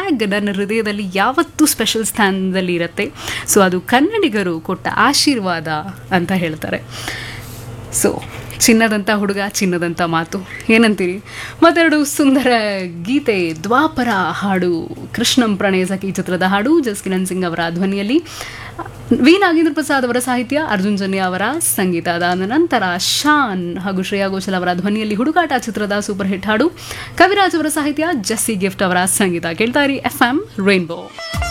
tag ನನ್ನ ಹೃದಯದಲ್ಲಿ ಯಾವತ್ತೂ ಸ್ಪೆಷಲ್ ಸ್ಥಾನದಲ್ಲಿ ಇರುತ್ತೆ ಸೊ ಅದು ಕನ್ನಡಿಗರು ಕೊಟ್ಟ ಆಶೀರ್ವಾದ ಅಂತ ಹೇಳ್ತಾರೆ ಸೊ ಚಿನ್ನದಂಥ ಹುಡುಗ ಚಿನ್ನದಂಥ ಮಾತು ಏನಂತೀರಿ ಮತ್ತೆರಡು ಸುಂದರ ಗೀತೆ ದ್ವಾಪರ ಹಾಡು ಕೃಷ್ಣಂ ಪ್ರಣಯ ಸಖಿ ಚಿತ್ರದ ಹಾಡು ಜಸ್ಕಿರಣ್ ಸಿಂಗ್ ಅವರ ಧ್ವನಿಯಲ್ಲಿ ವಿ ನಾಗೇಂದ್ರ ಪ್ರಸಾದ್ ಅವರ ಸಾಹಿತ್ಯ ಅರ್ಜುನ್ ಜನ್ಯ ಅವರ ಸಂಗೀತ ಅದಾದ ನಂತರ ಶಾನ್ ಹಾಗೂ ಶ್ರೇಯಾ ಘೋಷಲ್ ಅವರ ಧ್ವನಿಯಲ್ಲಿ ಹುಡುಗಾಟ ಚಿತ್ರದ ಸೂಪರ್ ಹಿಟ್ ಹಾಡು ಕವಿರಾಜ್ ಅವರ ಸಾಹಿತ್ಯ ಜಸ್ಸಿ ಗಿಫ್ಟ್ ಅವರ ಸಂಗೀತ ಕೇಳ್ತಾ ಇರಿ ಎಫ್ ಎಂ ರೈನ್ಬೋ